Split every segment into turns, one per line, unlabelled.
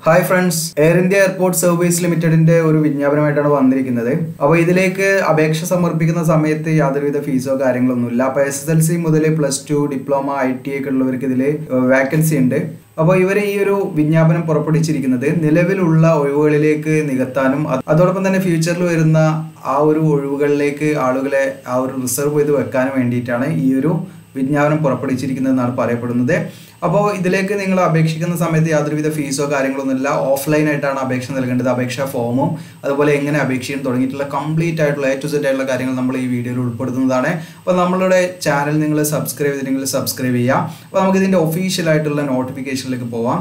hi friends Air India airport service ലിമിറ്റഡിന്റെ ഒരു വിജ്ഞാപനമായിട്ടാണ് വന്നിരിക്കുന്നത് അപ്പോൾ ഇതിലേക്ക് അപേക്ഷ സമർപ്പിക്കുന്ന സമയത്ത് യാതൊരുവിധ ഫീസോ കാര്യങ്ങളൊന്നുമില്ല അപ്പോൾ എസ് എസ് എൽ സി മുതൽ plus two diploma I T ഒക്കെ ഉള്ളവർക്ക് ഇതിൽ വാക്കൻസി ഉണ്ട് അപ്പോൾ ഇവർ ഈ ഒരു വിജ്ഞാപനം പുറപ്പെടുവിച്ചിരിക്കുന്നത് നിലവിലുള്ള ഒഴിവുകളിലേക്ക് നികത്താനും അത് അതോടൊപ്പം തന്നെ ഫ്യൂച്ചറിൽ വരുന്ന ആ ഒരു ഒഴിവുകളിലേക്ക് ആളുകളെ ആ ഒരു റിസർവ് ചെയ്ത് വെക്കാനും വേണ്ടിയിട്ടാണ് ഈ ഒരു വിജ്ഞാപനം പുറപ്പെടുവിച്ചിരിക്കുന്നതെന്നാണ് പറയപ്പെടുന്നത് അപ്പോൾ ഇതിലേക്ക് നിങ്ങൾ അപേക്ഷിക്കുന്ന സമയത്ത് യാതൊരുവിധ ഫീസോ കാര്യങ്ങളൊന്നുമില്ല ഓഫ്ലൈൻ ആയിട്ടാണ് അപേക്ഷ നൽകേണ്ടത് അപേക്ഷാ ഫോമും അതുപോലെ എങ്ങനെ അപേക്ഷിക്കാൻ തുടങ്ങിയിട്ടുള്ള കംപ്ലീറ്റ് ആയിട്ടുള്ള എ ടു സെറ്റ് ആയിട്ടുള്ള കാര്യങ്ങൾ നമ്മൾ ഈ വീഡിയോയിൽ ഉൾപ്പെടുത്തുന്നതാണ് അപ്പോൾ നമ്മളുടെ ചാനൽ നിങ്ങൾ സബ്സ്ക്രൈബ് ചെയ്തിട്ടുണ്ടെങ്കിൽ സബ്സ്ക്രൈബ് ചെയ്യാം അപ്പോൾ നമുക്ക് ഇതിൻ്റെ ഒഫീഷ്യൽ ആയിട്ടുള്ള നോട്ടിഫിക്കേഷനിലേക്ക് പോവാം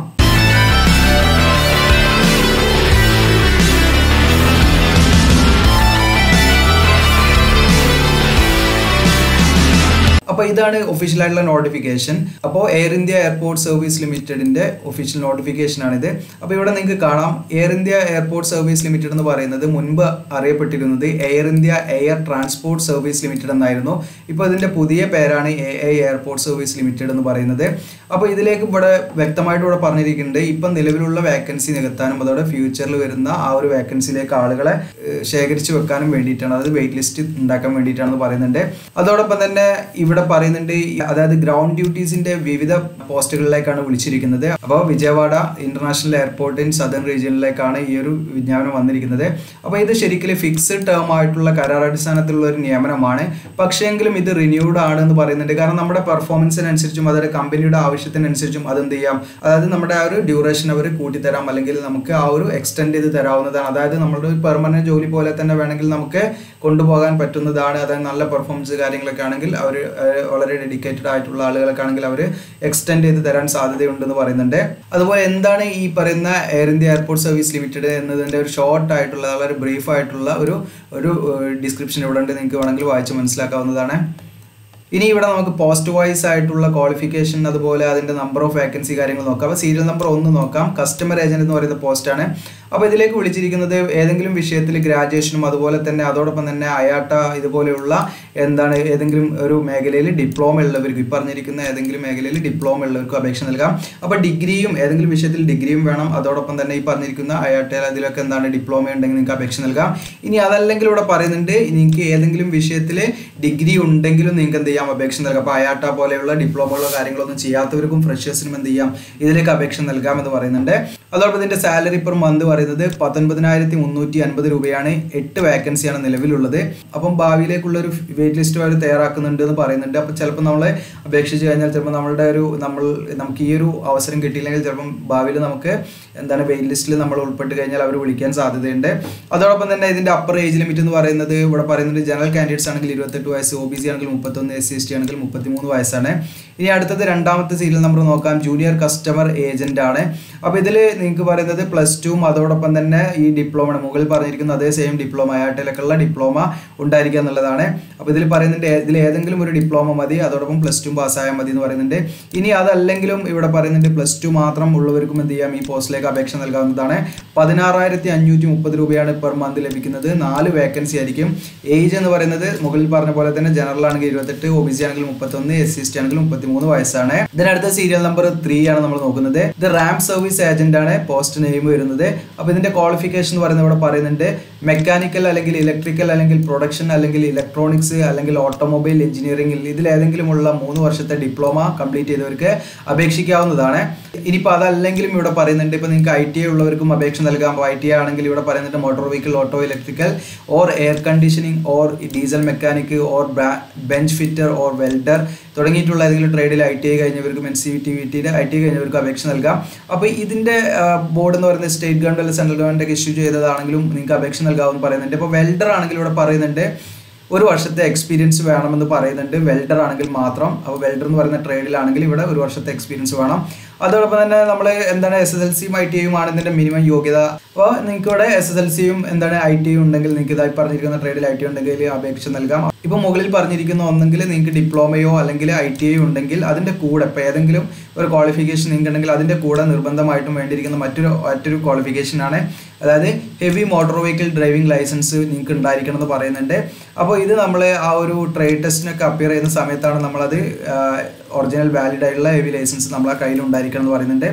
അപ്പോൾ ഇതാണ് ഒഫീഷ്യൽ ആയിട്ടുള്ള നോട്ടിഫിക്കേഷൻ അപ്പോൾ എയർ ഇന്ത്യ എയർപോർട്ട് സർവീസ് ലിമിറ്റഡിന്റെ ഒഫീഷ്യൽ നോട്ടിഫിക്കേഷൻ ആണിത് അപ്പോൾ ഇവിടെ നിങ്ങൾക്ക് കാണാം Air India airport service limited എന്ന് പറയുന്നത് മുൻപ് അറിയപ്പെട്ടിരുന്നത് Air India air transport service limited എന്നായിരുന്നു ഇപ്പോൾ ഇതിന്റെ പുതിയ പേരാണ് A A airport service limited എന്ന് പറയുന്നത് അപ്പോൾ ഇതിലേക്ക് ഇവിടെ വ്യക്തമായിട്ട് ഇവിടെ പറഞ്ഞിരിക്കുന്നുണ്ട് ഇപ്പം നിലവിലുള്ള വേക്കൻസി നികത്താനും അതോടെ ഫ്യൂച്ചറിൽ വരുന്ന ആ ഒരു വേക്കൻസിയിലേക്ക് ആളുകളെ ഏഹ്, ശേഖരിച്ച് വെക്കാനും വേണ്ടിയിട്ടാണ് അതായത് വെയിറ്റ് ലിസ്റ്റ് ഉണ്ടാക്കാൻ വേണ്ടിയിട്ടാണെന്ന് പറയുന്നുണ്ട് അതോടൊപ്പം തന്നെ ഇവിടെ പറയുന്നുണ്ട് ഈ അതായത് ഗ്രൗണ്ട് ഡ്യൂട്ടീസിന്റെ വിവിധ പോസ്റ്റുകളിലേക്കാണ് വിളിച്ചിരിക്കുന്നത് അപ്പോൾ Vijayawada international airport in southern റീജിയനിലേക്കാണ് ഈ ഒരു വിജ്ഞാപനം വന്നിരിക്കുന്നത് അപ്പോൾ ഇത് ശരിക്കും ഫിക്സ്ഡ് ടേം ആയിട്ടുള്ള കരാറടിസ്ഥാനത്തിലുള്ള ഒരു നിയമനമാണ് പക്ഷേങ്കിലും ഇത് റിന്യൂഡ് ആണ് എന്ന് പറയുന്നുണ്ട് കാരണം നമ്മുടെ പെർഫോമൻസിനനുസരിച്ചും അതായത് കമ്പനിയുടെ ആവശ്യത്തിനനുസരിച്ചും അതെന്ത് ചെയ്യാം അതായത് നമ്മുടെ ആ ഒരു ഡ്യൂറേഷൻ അവർ കൂട്ടിത്തരാം അല്ലെങ്കിൽ നമുക്ക് ആ ഒരു എക്സ്റ്റെൻഡ് ചെയ്ത് തരാവുന്നതാണ് അതായത് നമ്മുടെ ഒരു പെർമനന്റ് ജോലി പോലെ തന്നെ വേണമെങ്കിൽ നമുക്ക് കൊണ്ടുപോകാൻ പറ്റുന്നതാണ് അതായത് നല്ല പെർഫോമൻസ് കാര്യങ്ങളൊക്കെ ആണെങ്കിൽ അവർ വളരെ ഡെഡിക്കേറ്റഡ് ആയിട്ടുള്ള ആളുകളൊക്കെ ആണെങ്കിൽ അവർ എക്സ്റ്റെൻഡ് ചെയ്ത് തരാൻ സാധ്യതയുണ്ടെന്ന് പറയുന്നുണ്ട് അതുപോലെ എന്താണ് ഈ പറയുന്ന Air India airport service limited എന്നതിൻ്റെ ഒരു ഷോർട്ട് ആയിട്ടുള്ള വളരെ ബ്രീഫ് ആയിട്ടുള്ള ഒരു ഒരു ഡിസ്ക്രിപ്ഷൻ ഇവിടെ ഉണ്ട് നിങ്ങൾക്ക് വേണമെങ്കിൽ വായിച്ച് മനസ്സിലാക്കാവുന്നതാണ് ഇനി ഇവിടെ നമുക്ക് പോസ്റ്റ് വൈസ് ആയിട്ടുള്ള ക്വാളിഫിക്കേഷൻ അതുപോലെ അതിന്റെ നമ്പർ ഓഫ് വേക്കൻസി കാര്യങ്ങൾ നോക്കാം അപ്പോൾ സീരിയൽ നമ്പർ ഒന്ന് നോക്കാം കസ്റ്റമർ ഏജന്റ് എന്ന് പറയുന്ന പോസ്റ്റാണ് അപ്പോൾ ഇതിലേക്ക് വിളിച്ചിരിക്കുന്നത് ഏതെങ്കിലും വിഷയത്തിൽ ഗ്രാജുവേഷനും അതുപോലെ തന്നെ അതോടൊപ്പം തന്നെ അയാട്ട ഇതുപോലെയുള്ള എന്താണ് ഏതെങ്കിലും ഒരു മേഖലയിൽ ഡിപ്ലോമ ഉള്ളവർക്ക് ഈ പറഞ്ഞിരിക്കുന്ന ഏതെങ്കിലും മേഖലയിൽ ഡിപ്ലോമ ഉള്ളവർക്ക് അപേക്ഷ നൽകാം അപ്പോൾ ഡിഗ്രിയും ഏതെങ്കിലും വിഷയത്തിൽ ഡിഗ്രിയും വേണം അതോടൊപ്പം തന്നെ ഈ പറഞ്ഞിരിക്കുന്ന അയാട്ട അതിലൊക്കെ എന്താണ് ഡിപ്ലോമ ഉണ്ടെങ്കിൽ നിങ്ങൾക്ക് അപേക്ഷ നൽകാം ഇനി അതല്ലെങ്കിൽ ഇവിടെ പറയുന്നുണ്ട് നിങ്ങൾക്ക് ഏതെങ്കിലും വിഷയത്തിൽ ഡിഗ്രി ഉണ്ടെങ്കിലും നിങ്ങൾക്ക് എന്ത് ചെയ്യാം അപേക്ഷ നൽകാം അപ്പോൾ അയാട്ട പോലെയുള്ള ഡിപ്ലോമകളോ കാര്യങ്ങളൊന്നും ചെയ്യാത്തവർക്കും ഫ്രഷേഴ്സിനും എന്ത് ചെയ്യാം ഇതിലേക്ക് അപേക്ഷ നൽകാം എന്ന് പറയുന്നുണ്ട് അതോടൊപ്പം ഇതിന്റെ സാലറി പെർ മന്ത് പറയുന്നത് പത്തൊൻപതിനായിരത്തി മുന്നൂറ്റി അൻപത് രൂപയാണ് എട്ട് വാക്കൻസിയാണ് നിലവിലുള്ളത് അപ്പം ഭാവിയിലേക്കുള്ള ഒരു വെയിറ്റ് ലിസ്റ്റ് അവർ തയ്യാറാക്കുന്നുണ്ട് എന്ന് പറയുന്നുണ്ട് അപ്പോൾ ചിലപ്പോൾ നമ്മൾ അപേക്ഷിച്ച് കഴിഞ്ഞാൽ ചിലപ്പോൾ നമ്മളുടെ ഒരു നമ്മൾ നമുക്ക് ഈ ഒരു അവസരം കിട്ടിയില്ലെങ്കിൽ ചിലപ്പം ഭാവിയിൽ നമുക്ക് എന്താണ് വെയിറ്റ് ലിസ്റ്റിൽ നമ്മൾ ഉൾപ്പെട്ട് കഴിഞ്ഞാൽ അവർ വിളിക്കാൻ സാധ്യതയുണ്ട് അതോടൊപ്പം തന്നെ ഇതിന്റെ അപ്പർ ഏജ് ലിമിറ്റ് എന്ന് പറയുന്നത് ഇവിടെ പറയുന്നത് ജനറൽ കാൻഡിഡേറ്റ്സ് ആണെങ്കിൽ ഇരുപത്തെട്ട് വയസ്സ് ഒ ബി സി ആണെങ്കിൽ മുപ്പത്തൊന്ന് എസ് സി എസ് ടി ആണെങ്കിൽ മുപ്പത്തിമൂന്ന് വയസ്സാണ് ഇനി അടുത്തത് രണ്ടാമത്തെ സീരിയൽ നമ്പർ നോക്കാം ജൂനിയർ കസ്റ്റമർ ഏജന്റ് ആണ് അപ്പോൾ ഇതിൽ നിങ്ങൾക്ക് പറയുന്നത് പ്ലസ് ടുവും അതോടൊപ്പം തന്നെ ഈ ഡിപ്ലോമ മുകളിൽ പറഞ്ഞിരിക്കുന്ന അതേ സെയിം ഡിപ്ലോമ ആയിട്ടിലൊക്കെയുള്ള ഡിപ്ലോമ ഉണ്ടായിരിക്കുക എന്നുള്ളതാണ് അപ്പോൾ ഇതിൽ പറയുന്നുണ്ട് ഏ- ഇതിൽ ഏതെങ്കിലും ഒരു ഡിപ്ലോമ മതി അതോടൊപ്പം പ്ലസ് ടു പാസ്സായാൽ മതി എന്ന് പറയുന്നുണ്ട് ഇനി അതല്ലെങ്കിലും ഇവിടെ പറയുന്നുണ്ട് പ്ലസ് ടു മാത്രം ഉള്ളവർക്കും എന്ത് ചെയ്യാം ഈ പോസ്റ്റിലേക്ക് അപേക്ഷ നൽകാവുന്നതാണ് പതിനാറായിരത്തി അഞ്ഞൂറ്റി മുപ്പത് രൂപയാണ് പെർ മന്ത് ലഭിക്കുന്നത് നാല് വേക്കൻസി ആയിരിക്കും ഏജ് എന്ന് പറയുന്നത് മുകളിൽ പറഞ്ഞ പോലെ തന്നെ ജനറൽ ആണെങ്കിൽ ഇരുപത്തെട്ട് ഒ ബി സി ആണെങ്കിൽ മുപ്പത്തൊന്ന് എസ് സി എസ് ടി ആണെങ്കിൽ മുപ്പത്തിമൂന്ന് വയസ്സാണ് ഇതിനടുത്ത സീരിയൽ നമ്പർ ത്രീ ആണ് നമ്മൾ നോക്കുന്നത് ഇത് റാം സർവീസ് ഏജന്റ് ആണ് പോസ്റ്റ് നെയിം വരുന്നത് അപ്പോൾ ഇതിന്റെ ക്വാളിഫിക്കേഷൻ എന്ന് പറയുന്നത് ഇവിടെ പറയുന്നുണ്ട് മെക്കാനിക്കൽ അല്ലെങ്കിൽ ഇലക്ട്രിക്കൽ അല്ലെങ്കിൽ പ്രൊഡക്ഷൻ അല്ലെങ്കിൽ ഇലക്ട്രോണിക്സ് അല്ലെങ്കിൽ ഓട്ടോമൊബൈൽ എഞ്ചിനീയറിംഗിൽ ഇതിൽ ഏതെങ്കിലുമുള്ള മൂന്ന് വർഷത്തെ ഡിപ്ലോമ കംപ്ലീറ്റ് ചെയ്തവർക്ക് അപേക്ഷിക്കാവുന്നതാണ് ഇനിയിപ്പോൾ അതല്ലെങ്കിലും ഇവിടെ പറയുന്നുണ്ട് ഇപ്പോൾ നിങ്ങൾക്ക് ഐ ടി ഐ ഉള്ളവർക്കും അപേക്ഷ നൽകാം ഐ ടി ഐ ആണെങ്കിൽ ഇവിടെ പറയുന്നുണ്ട് motor vehicle auto electrical or air conditioning or diesel mechanic or bench fitter or welder തുടങ്ങിയിട്ടുള്ള ഏതെങ്കിലും ട്രേഡിൽ ഐ ടി ഐ കഴിഞ്ഞവർക്കും എൻ സി ടി വി ടിയുടെ ഐ ടി ഐ കഴിഞ്ഞവർക്ക് അപേക്ഷ നൽകാം അപ്പോൾ ഇതിൻ്റെ ബോർഡ് എന്ന് പറയുന്നത് സ്റ്റേറ്റ് ഗവൺമെൻറ് അല്ലെങ്കിൽ സെൻട്രൽ ഗവൺമെൻറ് ഇഷ്യൂ ചെയ്തതാണെങ്കിലും നിങ്ങൾക്ക് അപേക്ഷ നൽകാമെന്ന് പറയുന്നുണ്ട് ഇപ്പോൾ വെൽഡർ ആണെങ്കിൽ ഇവിടെ പറയുന്നുണ്ട് ഒരു വർഷത്തെ എക്സ്പീരിയൻസ് വേണമെന്ന് പറയുന്നുണ്ട് വെൽഡർ ആണെങ്കിൽ മാത്രം അപ്പോൾ വെൽഡർ എന്ന് പറയുന്ന ട്രേഡിലാണെങ്കിൽ ഇവിടെ ഒരു വർഷത്തെ എക്സ്പീരിയൻസ് വേണം അതോടൊപ്പം തന്നെ നമ്മൾ എന്താണ് എസ് എസ് എൽ സിയും ഐ ടി ഐയും ആണ് ഇതിന്റെ മിനിമം യോഗ്യത അപ്പോൾ നിങ്ങൾക്ക് ഇവിടെ എസ് എസ് എൽ സിയും എന്താണ് ഐ ടി ഐ ഉണ്ടെങ്കിൽ നിങ്ങൾക്ക് ഇതായി പറഞ്ഞിരിക്കുന്ന ട്രേഡിൽ ഐ ടി ഉണ്ടെങ്കിൽ അപേക്ഷ നൽകാം ഇപ്പോൾ മുകളിൽ പറഞ്ഞിരിക്കുന്ന ഒന്നെങ്കിൽ നിങ്ങൾക്ക് ഡിപ്ലോമയോ അല്ലെങ്കിൽ ഐ ടി ഐ ഉണ്ടെങ്കിൽ അതിന്റെ കൂടെ ഇപ്പോൾ ഏതെങ്കിലും ഒരു ക്വാളിഫിക്കേഷൻ നിങ്ങൾക്ക് ഉണ്ടെങ്കിൽ അതിന്റെ കൂടെ നിർബന്ധമായിട്ടും വേണ്ടിയിരിക്കുന്ന മറ്റൊരു മറ്റൊരു ക്വാളിഫിക്കേഷൻ ആണ് അതായത് heavy motor vehicle driving licence നിങ്ങൾക്ക് ഉണ്ടായിരിക്കണം എന്ന് പറയുന്നുണ്ട് അപ്പോൾ ഇത് നമ്മൾ ആ ഒരു ട്രേഡ് ടെസ്റ്റിനൊക്കെ അപ്പിയർ ചെയ്യുന്ന സമയത്താണ് നമ്മളത് ഒറിജിനൽ വാലിഡ് ആയിട്ടുള്ള ഹെവി ലൈസൻസ് നമ്മളെ കയ്യിൽ ഉണ്ടായിരിക്കണം എന്ന് പറയുന്നുണ്ട്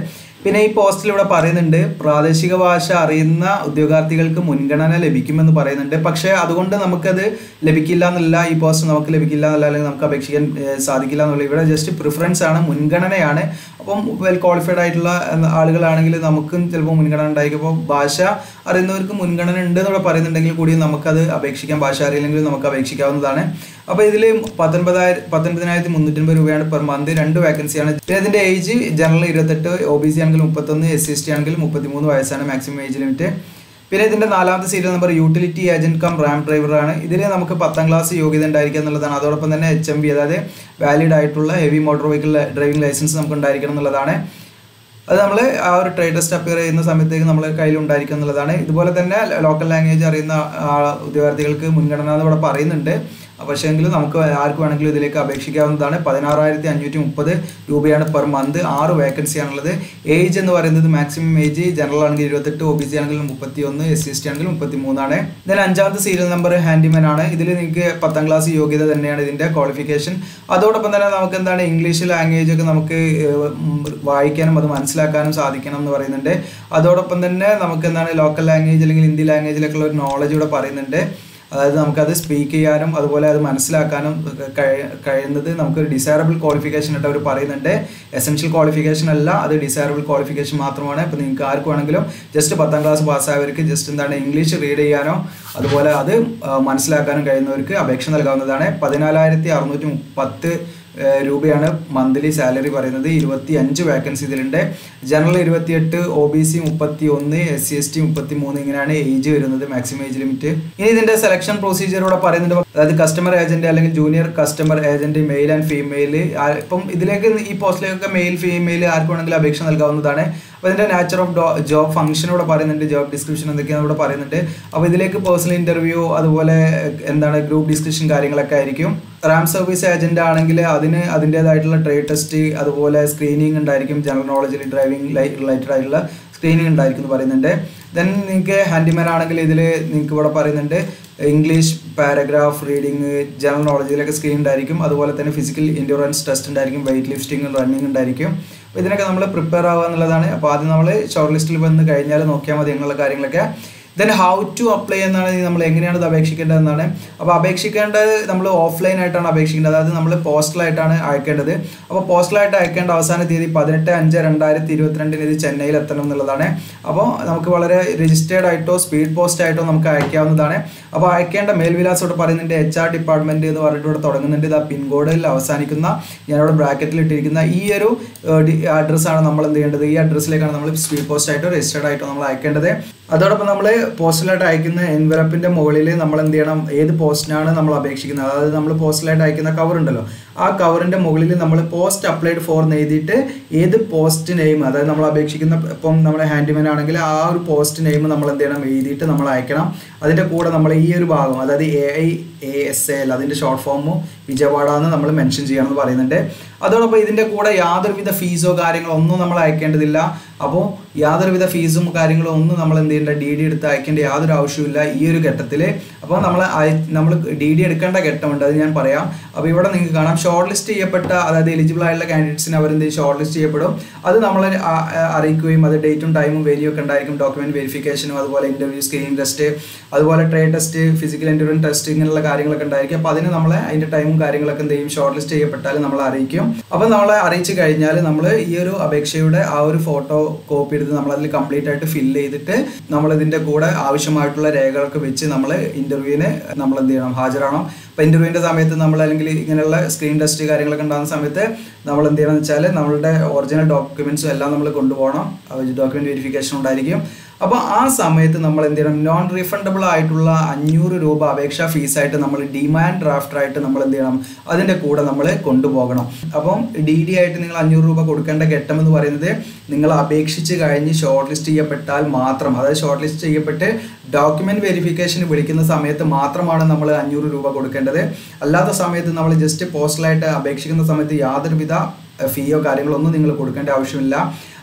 പിന്നെ ഈ പോസ്റ്റിൽ ഇവിടെ പറയുന്നുണ്ട് പ്രാദേശിക ഭാഷ അറിയുന്ന ഉദ്യോഗാർത്ഥികൾക്ക് മുൻഗണന ലഭിക്കുമെന്ന് പറയുന്നുണ്ട് പക്ഷേ അതുകൊണ്ട് നമുക്കത് ലഭിക്കില്ല എന്നല്ല ഈ പോസ്റ്റ് നമുക്ക് ലഭിക്കില്ല എന്നല്ല അല്ലെങ്കിൽ നമുക്ക് അപേക്ഷിക്കാൻ ഏഹ്, സാധിക്കില്ല എന്നുള്ള ഇവിടെ ജസ്റ്റ് പ്രിഫറൻസ് ആണ് മുൻഗണനയാണ് അപ്പം വെൽ ക്വാളിഫൈഡ് ആയിട്ടുള്ള എന്ന ആളുകളാണെങ്കിൽ നമുക്കും ചിലപ്പോൾ മുൻഗണന ഉണ്ടായിരിക്കും അപ്പോൾ ഭാഷ അറിയുന്നവർക്ക് മുൻഗണന ഉണ്ട് എന്നൂടെ പറയുന്നുണ്ടെങ്കിൽ കൂടി നമുക്കത് അപേക്ഷിക്കാം ഭാഷ അറിയില്ലെങ്കിൽ നമുക്ക് അപേക്ഷിക്കാവുന്നതാണ് അപ്പോൾ ഇതിൽ പത്തൊൻപതായിരം പത്തൊൻപതിനായിരത്തി മുന്നൂറ്റമ്പത് രൂപയാണ് പെർ മന്ത് രണ്ട് വേക്കൻസിയാണ് പിന്നെ ഇതിൻ്റെ ഏജ് ജനറൽ ഇരുപത്തെട്ട് ഒ ബി സി ആണെങ്കിൽ മുപ്പത്തൊന്ന് എസ് സി എസ് ടി ആണെങ്കിൽ മുപ്പത്തിമൂന്ന് വയസ്സാണ് മാക്സിമം ഏജ് ലിമിറ്റ് പിന്നെ ഇതിന്റെ നാലാമത്തെ serial number utility agent cum ramp ഡ്രൈവറാണ് ഇതിൽ നമുക്ക് പത്താം ക്ലാസ് യോഗ്യത ഉണ്ടായിരിക്കുക എന്നുള്ളതാണ് അതോടൊപ്പം തന്നെ എച്ച് എം ബി അതായത് വാലിഡ് ആയിട്ടുള്ള heavy motor vehicle driving licence നമുക്ക് ഉണ്ടായിരിക്കണം എന്നുള്ളതാണ് അത് നമ്മൾ ആ ഒരു ട്രേഡ് ടെസ്റ്റ് അപ്പിയർ ചെയ്യുന്ന സമയത്തേക്ക് നമ്മൾ കയ്യിൽ ഉണ്ടായിരിക്കും എന്നുള്ളതാണ് ഇതുപോലെ തന്നെ ലോക്കൽ ലാംഗ്വേജ് അറിയുന്ന ആ, ഉദ്യോഗാർത്ഥികൾക്ക് മുൻഗണന എന്ന് ഇവിടെ പറയുന്നുണ്ട് പക്ഷേ എങ്കിലും നമുക്ക് ആർക്ക് വേണമെങ്കിലും ഇതിലേക്ക് അപേക്ഷിക്കാവുന്നതാണ് പതിനാറായിരത്തി അഞ്ഞൂറ്റി മുപ്പത് രൂപയാണ് പെർ മന്ത് ആറ് വേക്കൻസി ആണുള്ളത് ഏജ് എന്ന് പറയുന്നത് മാക്സിമം ഏജ് ജനറൽ ആണെങ്കിൽ ഇരുപത്തെട്ട് ഒ ബി സി ആണെങ്കിൽ മുപ്പത്തി ഒന്ന് എസ് സി എസ് ടി ആണെങ്കിൽ മുപ്പത്തി മൂന്നാണ് ഇതിൽ അഞ്ചാമത്തെ സീരിയൽ നമ്പർ ഹാൻഡിമാൻ ആണ് ഇതിൽ നിങ്ങൾക്ക് പത്താം ക്ലാസ് യോഗ്യത തന്നെയാണ് ഇതിന്റെ ക്വാളിഫിക്കേഷൻ അതോടൊപ്പം തന്നെ നമുക്ക് എന്താണ് ഇംഗ്ലീഷ് ലാംഗ്വേജ് ഒക്കെ നമുക്ക് ഏഹ്, ഉം, വായിക്കാനും അത് മനസ്സിലാക്കാനും സാധിക്കണം എന്ന് പറയുന്നുണ്ട് അതോടൊപ്പം തന്നെ നമുക്ക് എന്താണ് ലോക്കൽ ലാംഗ്വേജ് അല്ലെങ്കിൽ ഹിന്ദി ലാംഗ്വേജിലൊക്കെ ഒരു നോളജ് ഇവിടെ പറയുന്നുണ്ട് അതായത് നമുക്കത് സ്പീക്ക് ചെയ്യാനും അതുപോലെ അത് മനസ്സിലാക്കാനും കഴി- കഴിയുന്നത് നമുക്കൊരു ഡിസൈറബിൾ ക്വാളിഫിക്കേഷൻ ആയിട്ട് അവർ പറയുന്നുണ്ട് എസെൻഷ്യൽ ക്വാളിഫിക്കേഷൻ അല്ല അത് ഡിസൈറബിൾ ക്വാളിഫിക്കേഷൻ മാത്രമാണ് ഇപ്പോൾ നിങ്ങൾക്ക് ആർക്ക് വേണമെങ്കിലും ജസ്റ്റ് പത്താം ക്ലാസ് പാസ്സായവർക്ക് ജസ്റ്റ് എന്താണ് ഇംഗ്ലീഷ് റീഡ് ചെയ്യാനോ അതുപോലെ അത് ആ, മനസ്സിലാക്കാനും കഴിയുന്നവർക്ക് അപേക്ഷ നൽകാവുന്നതാണ് പതിനാലായിരത്തി അറുന്നൂറ്റി പത്ത് ഏഹ് രൂപയാണ് മന്ത്ലി സാലറി പറയുന്നത് ഇരുപത്തി അഞ്ച് വേക്കൻസി ഇതിലുണ്ട് ജനറൽ ഇരുപത്തിയെട്ട് ഒ ബി സി മുപ്പത്തി ഒന്ന് എസ് സി എസ് ടി മുപ്പത്തി മൂന്ന് ഇങ്ങനെയാണ് ഏജ് വരുന്നത് മാക്സിമം ഏജ് ലിമിറ്റ് ഇനി ഇതിന്റെ സെലക്ഷൻ പ്രൊസീജിയർ ഇവിടെ പറയുന്നുണ്ട് അതായത് കസ്റ്റമർ ഏജന്റ് അല്ലെങ്കിൽ junior customer agent male and female ഇപ്പം ഇതിലേക്ക് ഈ പോസ്റ്റിലേക്കൊക്കെ മെയിൽ ഫീമെയിൽ ആർക്ക് വേണമെങ്കിലും അപേക്ഷ നൽകാവുന്നതാണ് അപ്പോൾ ഇതിന്റെ നാച്ചർ ഓഫ് ജോബ് ഫംഗ്ഷൻ ഇവിടെ പറയുന്നുണ്ട് ജോബ് ഡിസ്ക്രിപ്ഷൻ എന്തൊക്കെയാണ് ഇവിടെ പറയുന്നുണ്ട് അപ്പോൾ ഇതിലേക്ക് പേഴ്സണൽ ഇന്റർവ്യൂ അതുപോലെ എന്താണ് ഗ്രൂപ്പ് ഡിസ്കഷൻ കാര്യങ്ങളൊക്കെ ആയിരിക്കും റാം സർവീസ് ഏജന്റ് ആണെങ്കിൽ അതിന് അതിൻ്റെതായിട്ടുള്ള ട്രേഡ് ടെസ്റ്റ് അതുപോലെ സ്ക്രീനിങ് ഉണ്ടായിരിക്കും ജനറൽ നോളജിൽ ഡ്രൈവിംഗ് റിലേറ്റഡ് ആയിട്ടുള്ള സ്ക്രീനിങ് ഉണ്ടായിരിക്കും എന്ന് പറയുന്നുണ്ട് ദെൻ നിങ്ങൾക്ക് ഹാൻഡിമാൻ ആണെങ്കിൽ ഇതിൽ നിങ്ങൾക്ക് ഇവിടെ പറയുന്നുണ്ട് ഇംഗ്ലീഷ് പാരഗ്രാഫ് റീഡിങ് ജനറൽ നോളജിലൊക്കെ സ്ക്രീൻ ഉണ്ടായിരിക്കും അതുപോലെ തന്നെ ഫിസിക്കൽ ഇൻഡുറൻസ് ടെസ്റ്റ് ഉണ്ടായിരിക്കും വെയിറ്റ് ലിഫ്റ്റിംഗ് റണ്ണിങ് ഉണ്ടായിരിക്കും അപ്പോൾ ഇതിനൊക്കെ നമ്മൾ പ്രിപ്പയർ ആവുക എന്നുള്ളതാണ് അപ്പോൾ ആദ്യം നമ്മൾ ഷോർട്ട് ലിസ്റ്റിൽ വന്ന് കഴിഞ്ഞാൽ നോക്കിയാൽ മതി എന്നുള്ള കാര്യങ്ങളൊക്കെ ദെൻ ഹൗ ടു അപ്ലൈ എന്നാണ് നമ്മൾ എങ്ങനെയാണ് ഇത് അപേക്ഷിക്കേണ്ടത് എന്നാണ് അപ്പോൾ അപേക്ഷിക്കേണ്ടത് നമ്മൾ ഓഫ്ലൈൻ ആയിട്ടാണ് അപേക്ഷിക്കേണ്ടത് അതായത് നമ്മൾ പോസ്റ്റലായിട്ടാണ് അയക്കേണ്ടത് അപ്പോൾ പോസ്റ്റലായിട്ട് അയക്കേണ്ട അവസാന തീയതി പതിനെട്ട് അഞ്ച് രണ്ടായിരത്തി ഇരുപത്തിരണ്ടിന് ഇത് ചെന്നൈയിൽ എത്തണം എന്നുള്ളതാണ് അപ്പോൾ നമുക്ക് വളരെ രജിസ്റ്റേർഡ് ആയിട്ടോ സ്പീഡ് പോസ്റ്റ് ആയിട്ടോ നമുക്ക് അയക്കാവുന്നതാണ് അപ്പോൾ അയക്കേണ്ട മേൽവിലാസം ഇവിടെ പറയുന്നുണ്ട് എച്ച് ആർ ഡിപ്പാർട്ട്മെന്റ് എന്ന് പറഞ്ഞിട്ട് ഇവിടെ തുടങ്ങുന്നുണ്ട് ഇത് ആ പിൻകോഡിൽ അവസാനിക്കുന്ന ഞാനിവിടെ ബ്രാക്കറ്റിൽ ഇട്ടിരിക്കുന്ന ഈ ഒരു അഡ്രസ്സാണ് നമ്മൾ എന്ത് ചെയ്യേണ്ടത് ഈ അഡ്രസ്സിലേക്കാണ് നമ്മൾ സ്പീഡ് പോസ്റ്റ് ആയിട്ടോ രജിസ്റ്റേർഡ് ആയിട്ടോ നമ്മൾ അയക്കേണ്ടത് അതോടൊപ്പം നമ്മൾ പോസ്റ്റലായിട്ട് അയക്കുന്ന എൻവലപ്പിന്റെ മുകളിൽ നമ്മൾ എന്ത് ചെയ്യണം ഏത് പോസ്റ്റിനാണ് നമ്മൾ അപേക്ഷിക്കുന്നത് അതായത് നമ്മൾ പോസ്റ്റലായിട്ട് അയക്കുന്ന കവർ ഉണ്ടല്ലോ ആ കവറിന്റെ മുകളിൽ നമ്മൾ പോസ്റ്റ് അപ്ലൈഡ് ഫോർ എന്ന് എഴുതിയിട്ട് ഏത് പോസ്റ്റ് നെയിം അതായത് നമ്മൾ അപേക്ഷിക്കുന്ന ഇപ്പം നമ്മുടെ ഹാൻഡിമാൻ ആണെങ്കിൽ ആ ഒരു പോസ്റ്റ് നെയിം നമ്മൾ എന്ത് ചെയ്യണം എഴുതിയിട്ട് നമ്മൾ അയക്കണം അതിന്റെ കൂടെ നമ്മൾ ഈ ഒരു ഭാഗം അതായത് A I A S L അതിന്റെ ഷോർട്ട് ഫോമും വിജയവാഡ എന്ന് നമ്മൾ മെൻഷൻ ചെയ്യണമെന്ന് പറയുന്നുണ്ട് അതോടൊപ്പം ഇതിന്റെ കൂടെ യാതൊരുവിധ ഫീസോ കാര്യങ്ങളോ ഒന്നും നമ്മൾ അയക്കേണ്ടതില്ല അപ്പോൾ യാതൊരുവിധ ഫീസും കാര്യങ്ങളും ഒന്നും നമ്മൾ എന്ത് ചെയ്യേണ്ട ഡി ഡി എടുത്ത് അയക്കേണ്ട യാതൊരു ആവശ്യമില്ല ഈ ഒരു ഘട്ടത്തിൽ അപ്പോൾ നമ്മൾ നമ്മൾ ഡി ഡി എടുക്കേണ്ട ഘട്ടമുണ്ട് അത് ഞാൻ പറയാം അപ്പോൾ ഇവിടെ നിങ്ങൾക്ക് കാണാം ഷോർട്ട് ലിസ്റ്റ് ചെയ്യപ്പെട്ട അതായത് എലിജിബിൾ ആയിട്ടുള്ള കാൻഡിഡേറ്റ്സിന് അവർ എന്ത് ഷോർട്ട് ലിസ്റ്റ് ചെയ്യപ്പെടും അത് നമ്മൾ അറിയിക്കുകയും അത് ഡേറ്റും ടൈമും വേരിയും ഒക്കെ ഉണ്ടായിരിക്കും ഡോക്യുമെന്റ് വെരിഫിക്കേഷനും അതുപോലെ ഇന്റർവ്യൂ സ്ക്രീനിങ് ടെസ്റ്റ് അതുപോലെ trade test physical endurance test ഇങ്ങനെയുള്ള കാര്യങ്ങളൊക്കെ ഉണ്ടായിരിക്കും അപ്പോൾ അതിന് നമ്മൾ അതിന്റെ ടൈമും കാര്യങ്ങളൊക്കെ എന്ത് ചെയ്യും ഷോർട്ട് ലിസ്റ്റ് ചെയ്യപ്പെട്ടാൽ നമ്മൾ അറിയിക്കും അപ്പോൾ നമ്മളെ അറിയിച്ചു കഴിഞ്ഞാൽ നമ്മൾ ഈ ഒരു അപേക്ഷയുടെ ആ ഒരു ഫോട്ടോ കോപ്പി എടുത്ത് നമ്മൾ അതിൽ കംപ്ലീറ്റ് ആയിട്ട് ഫില്ല് ചെയ്തിട്ട് നമ്മൾ ഇതിന്റെ കൂടെ ആവശ്യമായിട്ടുള്ള രേഖകളൊക്കെ വെച്ച് നമ്മൾ ഇന്റർവ്യൂവിന് നമ്മൾ എന്ത് ചെയ്യണം ഹാജരാകണം അപ്പോൾ ഇന്റർവ്യൂവിന്റെ സമയത്ത് നമ്മൾ അല്ലെങ്കിൽ ഇങ്ങനെയുള്ള സ്ക്രീൻ ടെസ്റ്റ് കാര്യങ്ങളൊക്കെ ഉണ്ടാകുന്ന സമയത്ത് നമ്മൾ എന്ത് ചെയ്യണം വെച്ചാൽ നമ്മളുടെ ഒറിജിനൽ ഡോക്യുമെന്റ്സും എല്ലാം നമ്മൾ കൊണ്ടുപോകണം ഡോക്യുമെന്റ് വെരിഫിക്കേഷൻ ഉണ്ടായിരിക്കും അപ്പോൾ ആ സമയത്ത് നമ്മൾ എന്ത് ചെയ്യണം നോൺ റീഫണ്ടബിൾ ആയിട്ടുള്ള അഞ്ഞൂറ് രൂപ അപേക്ഷാ ഫീസായിട്ട് നമ്മൾ ഡിമാൻഡ് ഡ്രാഫ്റ്റർ ആയിട്ട് നമ്മൾ എന്ത് ചെയ്യണം അതിൻ്റെ കൂടെ നമ്മൾ കൊണ്ടുപോകണം അപ്പം ഡി ഡി ആയിട്ട് നിങ്ങൾ അഞ്ഞൂറ് രൂപ കൊടുക്കേണ്ട ഘട്ടം എന്ന് പറയുന്നത് നിങ്ങൾ അപേക്ഷിച്ച് കഴിഞ്ഞ് ഷോർട്ട് ലിസ്റ്റ് ചെയ്യപ്പെട്ടാൽ മാത്രം അതായത് ഷോർട്ട് ലിസ്റ്റ് ചെയ്യപ്പെട്ട് ഡോക്യുമെന്റ് വെരിഫിക്കേഷന് വിളിക്കുന്ന സമയത്ത് മാത്രമാണ് നമ്മൾ അഞ്ഞൂറ് രൂപ കൊടുക്കേണ്ടത് അല്ലാത്ത സമയത്ത് നമ്മൾ ജസ്റ്റ് പോസ്റ്റലായിട്ട് അപേക്ഷിക്കുന്ന സമയത്ത് യാതൊരുവിധ ഫീയോ കാര്യങ്ങളോ ഒന്നും നിങ്ങൾ കൊടുക്കേണ്ട ആവശ്യമില്ല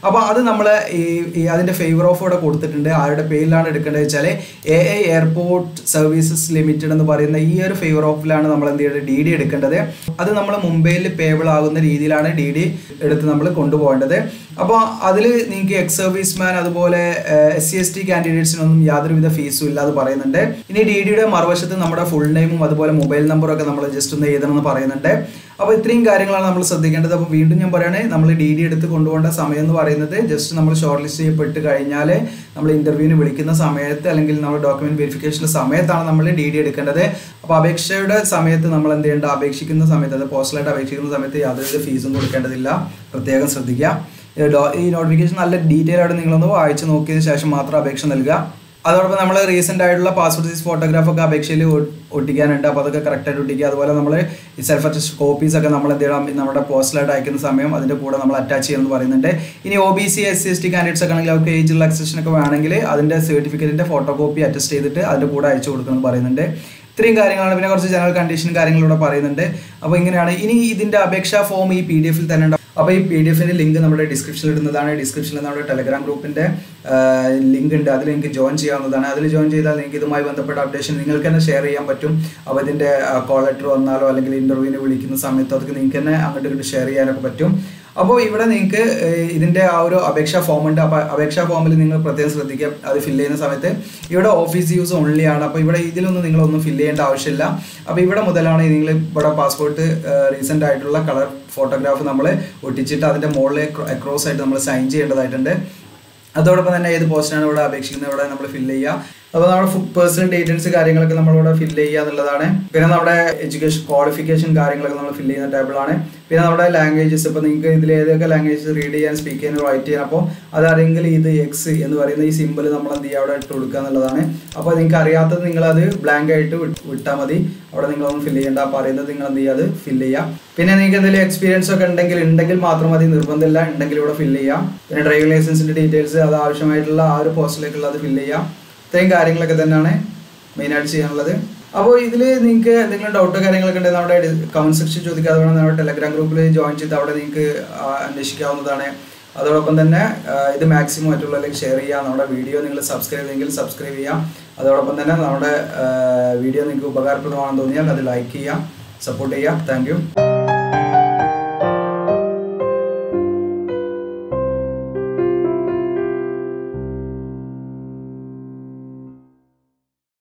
അപ്പോൾ അത് നമ്മൾ ഈ ഈ അതിൻ്റെ ഫേവർ ഓഫ് ഇവിടെ കൊടുത്തിട്ടുണ്ട് ആരുടെ പേരിലാണ് എടുക്കേണ്ടത് വെച്ചാൽ A A airport services limited എന്ന് പറയുന്ന ഈ ഒരു ഫേവർ ഓഫിലാണ് നമ്മൾ എന്ത് ചെയ്യേണ്ടത് ഡി ഡി എടുക്കേണ്ടത് അത് നമ്മൾ മുംബൈയിൽ പേബിൾ ആകുന്ന രീതിയിലാണ് ഡി ഡി എടുത്ത് നമ്മൾ കൊണ്ടുപോകേണ്ടത് അപ്പോൾ അതിൽ നിങ്ങൾക്ക് എക്സ് സർവീസ്മാൻ അതുപോലെ എസ് സി എസ് ടി കാൻഡിഡേറ്റ്സിനൊന്നും യാതൊരുവിധ ഫീസും ഇല്ലാതെ പറയുന്നുണ്ട് ഇനി ഡി ഡിയുടെ മറുവശത്ത് നമ്മുടെ ഫുൾ നെയിമും അതുപോലെ മൊബൈൽ നമ്പറും ഒക്കെ നമ്മൾ ജസ്റ്റ് ഒന്ന് എഴുതണമെന്ന് പറയുന്നുണ്ട് അപ്പോൾ ഇത്രയും കാര്യങ്ങളാണ് നമ്മൾ ശ്രദ്ധിക്കേണ്ടത് അപ്പോൾ വീണ്ടും ഞാൻ പറയുകയാണെങ്കിൽ നമ്മൾ ഡി ഡി എടുത്ത് കൊണ്ടുപോകേണ്ട സമയം എന്ന് പറയുന്നത് ജസ്റ്റ് നമ്മൾ ഷോർട്ട് ലിസ്റ്റ് ചെയ്യപ്പെട്ട് കഴിഞ്ഞാൽ നമ്മൾ ഇന്റർവ്യൂവിന് വിളിക്കുന്ന സമയത്ത് അല്ലെങ്കിൽ നമ്മൾ ഡോക്യുമെന്റ് വെരിഫിക്കേഷൻ്റെ സമയത്താണ് നമ്മൾ ഡി ഡി എടുക്കേണ്ടത് അപ്പോൾ അപേക്ഷയുടെ സമയത്ത് നമ്മൾ എന്ത് ചെയ്യേണ്ട അപേക്ഷിക്കുന്ന സമയത്ത് അത് പോസ്റ്റലായിട്ട് അപേക്ഷിക്കുന്ന സമയത്ത് യാതൊരു ഫീസും കൊടുക്കേണ്ടതില്ല പ്രത്യേകം ശ്രദ്ധിക്കുക ഈ ഡോ- ഈ നോട്ടിഫിക്കേഷൻ നല്ല ഡീറ്റെയിൽ ആയിട്ട് നിങ്ങളൊന്ന് വായിച്ച് നോക്കിയതിന് ശേഷം മാത്രം അപേക്ഷ നൽകുക അതോടൊപ്പം നമ്മൾ റീസെൻ്റ് ആയിട്ടുള്ള പാസ്പോർട്ട് സൈസ് ഫോട്ടോഗ്രാഫ് ഒക്കെ അപേക്ഷയിൽ ഒ- ഒട്ടിക്കാനുണ്ട് അപ്പോൾ അതൊക്കെ കറക്റ്റായിട്ട് ഒട്ടിക്കുക അതുപോലെ നമ്മൾ ഈ സെൽഫ് അറ്റസ്റ്റ് കോപ്പീസ് ഒക്കെ നമ്മൾ എന്ത് ചെയ്യണം നമ്മുടെ പോസ്റ്റലായിട്ട് അയക്കുന്ന സമയം അതിൻ്റെ കൂടെ നമ്മൾ അറ്റാച്ച് ചെയ്യണമെന്ന് പറയുന്നുണ്ട് ഇനി O B C S C S T candidates ഒക്കെ ആണെങ്കിൽ അവർക്ക് ഏജ് റിലാക്സേഷൻ ഒക്കെ വേണമെങ്കിൽ അതിൻ്റെ സർട്ടിഫിക്കറ്റിൻ്റെ ഫോട്ടോ കോപ്പി അറ്റസ്റ്റ് ചെയ്തിട്ട് അതിൻ്റെ കൂടെ അയച്ചു കൊടുക്കണമെന്ന് പറയുന്നുണ്ട് ഇത്രയും കാര്യങ്ങളാണ് പിന്നെ കുറച്ച് ജനറൽ കണ്ടീഷനും കാര്യങ്ങളിലൂടെ പറയുന്നുണ്ട് അപ്പോൾ ഇങ്ങനെയാണ് ഇനി ഇതിൻ്റെ അപേക്ഷാ ഫോം ഈ പി ഡി എഫിൽ തന്നെ ഉണ്ടാവും അപ്പോൾ ഈ പി ഡി എഫിൻ്റെ ലിങ്ക് നമ്മുടെ ഡിസ്ക്രിപ്ഷനിൽ ഇടുന്നതാണ് ഡിസ്ക്രിപ്ഷനിൽ നമ്മുടെ ടെലഗ്രാം ഗ്രൂപ്പിൻ്റെ ലിങ്ക് ഉണ്ട് അതിൽ നിങ്ങൾക്ക് ജോയിൻ ചെയ്യാവുന്നതാണ് അതിൽ ജോയിൻ ചെയ്താൽ നിങ്ങൾക്ക് ഇതുമായി ബന്ധപ്പെട്ട അപ്ഡേഷൻ നിങ്ങൾക്ക് തന്നെ ഷെയർ ചെയ്യാൻ പറ്റും അപ്പോൾ ഇതിൻ്റെ കോൾ ലെറ്റർ വന്നാലോ അല്ലെങ്കിൽ ഇൻ്റർവ്യൂവിന് വിളിക്കുന്ന സമയത്തോ അതൊക്കെ നിങ്ങൾക്ക് തന്നെ അങ്ങോട്ട് ഇങ്ങോട്ട് ഷെയർ ചെയ്യാനൊക്കെ പറ്റും അപ്പോൾ ഇവിടെ നിങ്ങൾക്ക് ഇതിൻ്റെ ആ ഒരു അപേക്ഷാ ഫോം ഉണ്ട് അപ്പോൾ അപേക്ഷാ ഫോമിൽ നിങ്ങൾ പ്രത്യേകം ശ്രദ്ധിക്കുക അത് ഫില്ല് ചെയ്യുന്ന സമയത്ത് ഇവിടെ ഓഫീസ് യൂസ് ഓൺലി ആണ് അപ്പോൾ ഇവിടെ ഇതിലൊന്നും നിങ്ങളൊന്നും ഫില്ല് ചെയ്യേണ്ട ആവശ്യമില്ല അപ്പോൾ ഇവിടെ മുതലാണ് നിങ്ങൾ ഇവിടെ പാസ്പോർട്ട് റീസെൻ്റ് ആയിട്ടുള്ള കളർ ഫോട്ടോഗ്രാഫ് നമ്മൾ ഒട്ടിച്ചിട്ട് അതിൻ്റെ മുകളിൽ അക്രോസ് ആയിട്ട് നമ്മൾ സൈൻ ചെയ്യേണ്ടതായിട്ടുണ്ട് അതോടൊപ്പം തന്നെ ഏത് പോസ്റ്റാണ് ഇവിടെ അപേക്ഷിക്കുന്നത് ഇവിടെ നമ്മൾ ഫില്ല് ചെയ്യുക അപ്പോൾ നമ്മുടെ പേഴ്സണൽ ഡീറ്റെയിൽസ് കാര്യങ്ങളൊക്കെ നമ്മളിവിടെ ഫില്ല് ചെയ്യുക എന്നുള്ളതാണ് പിന്നെ നമ്മുടെ എഡ്യൂക്കേഷൻ ക്വാളിഫിക്കേഷൻ കാര്യങ്ങളൊക്കെ നമ്മൾ ഫില്ല് ചെയ്യുന്ന ടേബിളാണ് പിന്നെ നമ്മുടെ ലാംഗ്വേജസ് ഇപ്പോൾ നിങ്ങൾക്ക് ഇതിൽ ഏതൊക്കെ ലാംഗ്വേജസ് റീഡ് ചെയ്യാൻ സ്പീക്ക് ചെയ്യാൻ റൈറ്റ് ചെയ്യാൻ അപ്പോൾ അതറിയെങ്കിൽ ഇത് എക്സ് എന്ന് പറയുന്ന ഈ സിമ്പിൾ നമ്മൾ എന്ത് ചെയ്യുക അവിടെ ഇട്ട് കൊടുക്കുക എന്നുള്ളതാണ് അപ്പോൾ നിങ്ങൾക്ക് അറിയാത്തത് നിങ്ങളത് ബ്ലാങ്ക് ആയിട്ട് വിട്ടാൽ മതി അവിടെ നിങ്ങളൊന്നും ഫില്ല് ചെയ്യേണ്ട അപ്പോൾ അറിയുന്നത് നിങ്ങൾ എന്ത് ചെയ്യുക അത് ഫില്ല് ചെയ്യുക പിന്നെ നിങ്ങൾക്ക് എന്തെങ്കിലും എക്സ്പീരിയൻസ് ഒക്കെ ഉണ്ടെങ്കിൽ ഉണ്ടെങ്കിൽ മാത്രം മതി നിർബന്ധമില്ല ഉണ്ടെങ്കിൽ ഇവിടെ ഫില്ല് ചെയ്യാം പിന്നെ ഡ്രൈവിംഗ് ലൈസൻസിൻ്റെ ഡീറ്റെയിൽസ് അത് ആവശ്യമായിട്ടുള്ള ആ ഒരു പോസ്റ്റിലേക്കുള്ള അത് ഫില്ല് ചെയ്യാം ഇത്രയും കാര്യങ്ങളൊക്കെ തന്നെയാണ് മെയിനായിട്ട് ചെയ്യാനുള്ളത് അപ്പോൾ ഇതിൽ നിങ്ങൾക്ക് എന്തെങ്കിലും ഡൗട്ടോ കാര്യങ്ങളൊക്കെ ഉണ്ടെങ്കിൽ നമ്മുടെ കമൻറ്റ് സെക്ഷൻ ചോദിക്കാതെ വേണം നമ്മുടെ ടെലഗ്രാം ഗ്രൂപ്പിൽ ജോയിൻ ചെയ്ത് അവിടെ നിങ്ങൾക്ക് ആ, അന്വേഷിക്കാവുന്നതാണ് അതോടൊപ്പം തന്നെ ആ, ഇത് മാക്സിമം മറ്റുള്ളവരിലേക്ക് ഷെയർ ചെയ്യുക നമ്മുടെ വീഡിയോ നിങ്ങൾ സബ്സ്ക്രൈബ് ചെയ്യെങ്കിൽ സബ്സ്ക്രൈബ് ചെയ്യാം അതോടൊപ്പം തന്നെ നമ്മുടെ വീഡിയോ നിങ്ങൾക്ക് ഉപകാരപ്രദമാണെന്ന് തോന്നിയാൽ അത് ലൈക്ക് ചെയ്യുക സപ്പോർട്ട് ചെയ്യുക താങ്ക്